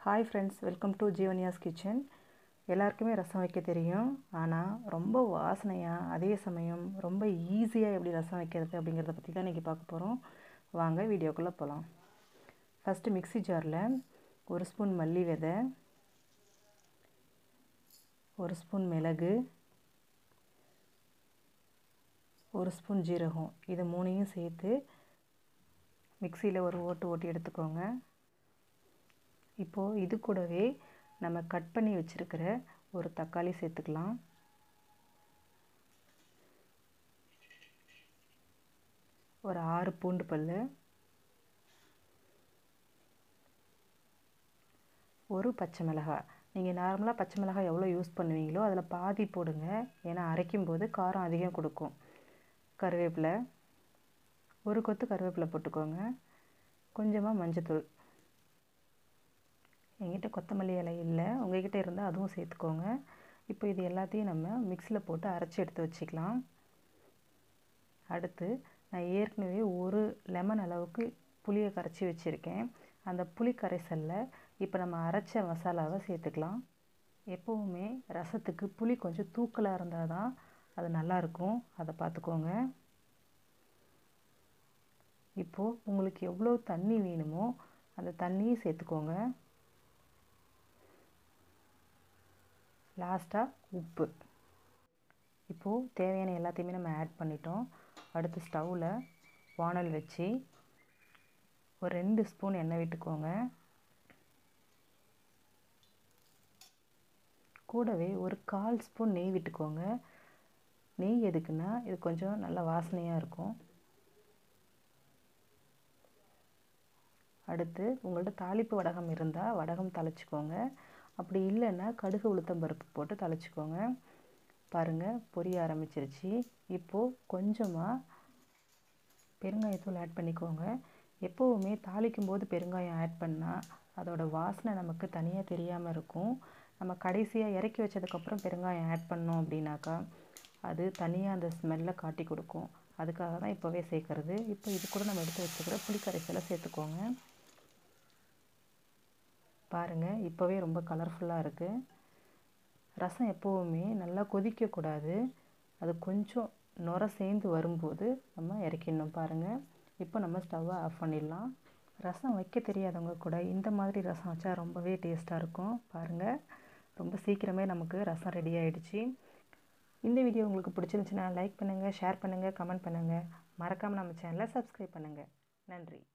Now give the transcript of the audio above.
hi friends welcome to Jeevaniya's kitchen எல்லாருக்குமே ரசம் வைக்க தெரியும் ஆனால் ரொம்ப வாசனையாக அதே சமயம் ரொம்ப ஈஸியாக எப்படி ரசம் வைக்கிறது அப்படிங்கிறத பற்றி தான் இன்றைக்கி பார்க்க போகிறோம் வாங்க வீடியோக்குள்ளே போகலாம் ஃபஸ்ட்டு மிக்ஸி ஜாரில் ஒரு ஸ்பூன் மல்லி விதை ஒரு ஸ்பூன் மிளகு ஒரு ஸ்பூன் ஜீரகம் இது மூணையும் சேர்த்து மிக்சியில் ஒரு ஓட்டு ஓட்டி எடுத்துக்கோங்க இப்போது இது கூடவே நம்ம கட் பண்ணி வச்சுருக்கிற ஒரு தக்காளி சேர்த்துக்கலாம் ஒரு ஆறு பூண்டு பல் ஒரு பச்சை மிளகாய் நீங்கள் நார்மலாக பச்சை மிளகாய் எவ்வளோ யூஸ் பண்ணுவீங்களோ அதில் பாதி போடுங்க ஏன்னா அரைக்கும் போது காரம் அதிகம் கொடுக்கும் கருவேப்பிலை ஒரு கொத்து கருவேப்பிலை போட்டுக்கோங்க கொஞ்சமாக மஞ்சத்தூள் எங்கிட்ட கொத்தமல்லி இலை இல்லை உங்கள்கிட்ட இருந்தால் அதுவும் சேர்த்துக்கோங்க இப்போ இது எல்லாத்தையும் நம்ம மிக்சியில் போட்டு அரைச்சி எடுத்து வச்சுக்கலாம் அடுத்து நான் ஏற்கனவே ஒரு லெமன் அளவுக்கு புளியை கரைச்சி வச்சுருக்கேன் அந்த புளி கரைசலில் இப்போ நம்ம அரைச்ச மசாலாவை சேர்த்துக்கலாம் எப்போவுமே ரசத்துக்கு புளி கொஞ்சம் தூக்கலாக இருந்தால் தான் அது நல்லாயிருக்கும் அதை பார்த்துக்கோங்க இப்போது உங்களுக்கு எவ்வளோ தண்ணி வேணுமோ அந்த தண்ணியை சேர்த்துக்கோங்க லாஸ்ட்டாக உப்பு இப்போது தேவையான எல்லாத்தையுமே நம்ம ஆட் பண்ணிட்டோம் அடுத்து ஸ்டவ்வில் வானல் வச்சு ஒரு ரெண்டு ஸ்பூன் எண்ணெய் விட்டுக்கோங்க கூடவே ஒரு கால் ஸ்பூன் நெய் விட்டுக்கோங்க நெய் எதுக்குன்னா இது கொஞ்சம் நல்ல வாசனையாக இருக்கும் அடுத்து உங்கள்கிட்ட தாளிப்பு வடகம் இருந்தால் வடகம் தழைச்சிக்கோங்க அப்படி இல்லைன்னா கடுகு உளுத்தம் பருப்பு போட்டு தழைச்சிக்கோங்க பாருங்கள் பொரிய ஆரம்பிச்சிருச்சு இப்போது கொஞ்சமாக பெருங்காயத்தூள் ஆட் பண்ணிக்கோங்க எப்போவுமே தாளிக்கும் போது பெருங்காயம் ஆட் பண்ணால் அதோடய வாசனை நமக்கு தனியாக தெரியாமல் இருக்கும் நம்ம கடைசியாக இறக்கி வச்சதுக்கப்புறம் பெருங்காயம் ஆட் பண்ணோம் அப்படின்னாக்கா அது தனியாக அந்த ஸ்மெல்லை காட்டி கொடுக்கும் அதுக்காக தான் இப்போவே சேர்க்குறது இப்போ இது கூட நம்ம எடுத்து வச்சுக்கிற புளிக்கரைசலை சேர்த்துக்கோங்க பாருங்கள் இப்போவே ரொம்ப கலர்ஃபுல்லாக இருக்குது ரசம் எப்போவுமே நல்லா கொதிக்கக்கூடாது அது கொஞ்சம் நுர சேர்ந்து வரும்போது நம்ம இறக்கிடணும் பாருங்கள் இப்போ நம்ம ஸ்டவ்வை ஆஃப் பண்ணிடலாம் ரசம் வைக்க தெரியாதவங்க கூட இந்த மாதிரி ரசம் வச்சா ரொம்பவே டேஸ்ட்டாக இருக்கும் பாருங்கள் ரொம்ப சீக்கிரமே நமக்கு ரசம் ரெடி ஆகிடுச்சு இந்த வீடியோ உங்களுக்கு பிடிச்சிருந்துச்சுன்னா லைக் பண்ணுங்கள் ஷேர் பண்ணுங்கள் கமெண்ட் பண்ணுங்கள் மறக்காமல் நம்ம சேனலை சப்ஸ்கிரைப் பண்ணுங்கள் நன்றி